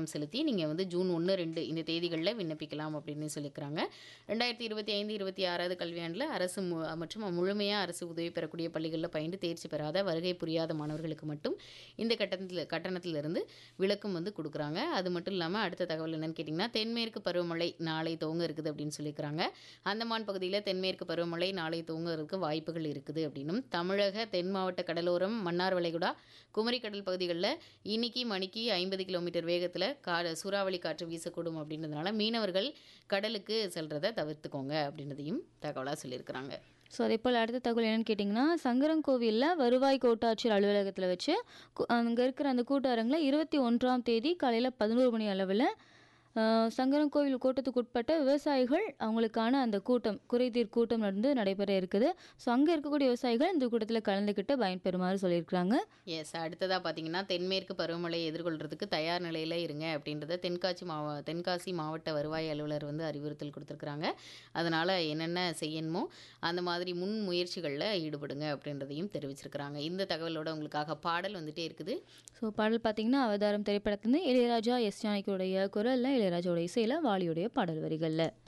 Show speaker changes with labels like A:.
A: கட்டணம் செலுத்தி நீங்கள் வந்து ஜூன் ஒன்று ரெண்டு இந்த தேதிகளில் விண்ணப்பிக்கலாம் அப்படின்னு சொல்லியிருக்கிறாங்க ரெண்டாயிரத்தி இருபத்தி ஐந்து இருபத்தி ஆறாவது கல்வியாண்டில் அரசு மு மற்றும் முழுமையாக அரசு உதவி பெறக்கூடிய பள்ளிகளில் பயின்று தேர்ச்சி பெறாத வருகை புரியாத மாணவர்களுக்கு மட்டும் இந்த கட்டணத்தில் கட்டணத்திலிருந்து விலக்கும் வந்து கொடுக்குறாங்க அது மட்டும் இல்லாமல் அடுத்த தகவல் என்னன்னு கேட்டிங்கன்னா தென்மேற்கு பருவமழை நாளை துவங்க இருக்குது அப்படின்னு சொல்லியிருக்கிறாங்க அந்தமான் பகுதியில் தென்மேற்கு பருவமழை நாளை துவங்குறதுக்கு வாய்ப்புகள் இருக்குது அப்படின்னும் தமிழக தென் மாவட்ட கடலோரம் மன்னார் வளைகுடா குமரி கடல் பகுதிகளில் இன்னைக்கு மணிக்கு ஐம்பது கிலோமீட்டர் வேகத்தில் கா சூறாவளி காற்று வீசக்கூடும் அப்படின்றதுனால மீனவர்கள் கடலுக்கு செல்றதை தவிர்த்துக்கோங்க அப்படின்றதையும் தகவலாக சொல்லியிருக்கிறாங்க
B: ஸோ அதே போல் அடுத்த தகவல் என்னன்னு கேட்டிங்கன்னா சங்கரன்கோவிலில் வருவாய் கோட்டாட்சியர் அலுவலகத்தில் வச்சு அங்கே இருக்கிற அந்த கூட்டரங்கில் இருபத்தி ஒன்றாம் தேதி காலையில் பதினோரு மணி அளவில் அஹ், சங்கரன்கோவில் கூட்டத்துக்கு உட்பட்ட விவசாயிகள் அவங்களுக்கான அந்த கூட்டம் குறைதீர் கூட்டம் நடந்து நடைபெற இருக்குது ஸோ அங்கே இருக்கக்கூடிய விவசாயிகள் இந்த கூட்டத்தில் கலந்துக்கிட்டு பயன்பெறுமாறு சொல்லியிருக்கிறாங்க
A: எஸ் அடுத்ததாக பார்த்தீங்கன்னா தென்மேற்கு பருவமழையை எதிர்கொள்றதுக்கு தயார் நிலையில் இருங்க அப்படின்றத தென்காசி மாவ தென்காசி மாவட்ட வருவாய் அலுவலர் வந்து அறிவுறுத்தல் கொடுத்துருக்குறாங்க அதனால் என்னென்ன செய்யணுமோ அந்த மாதிரி முன் முயற்சிகளில் ஈடுபடுங்க அப்படின்றதையும் தெரிவிச்சிருக்கிறாங்க இந்த தகவலோட உங்களுக்காக பாடல் வந்துட்டே இருக்குது
B: ஸோ பாடல் பார்த்தீங்கன்னா அவதாரம் திரைப்படத்துலேருந்து இளையராஜா எஸ் ஜானகியுடைய குரலில் இளையராஜாவோட இசையில் வாலியுடைய பாடல் வரிகளில்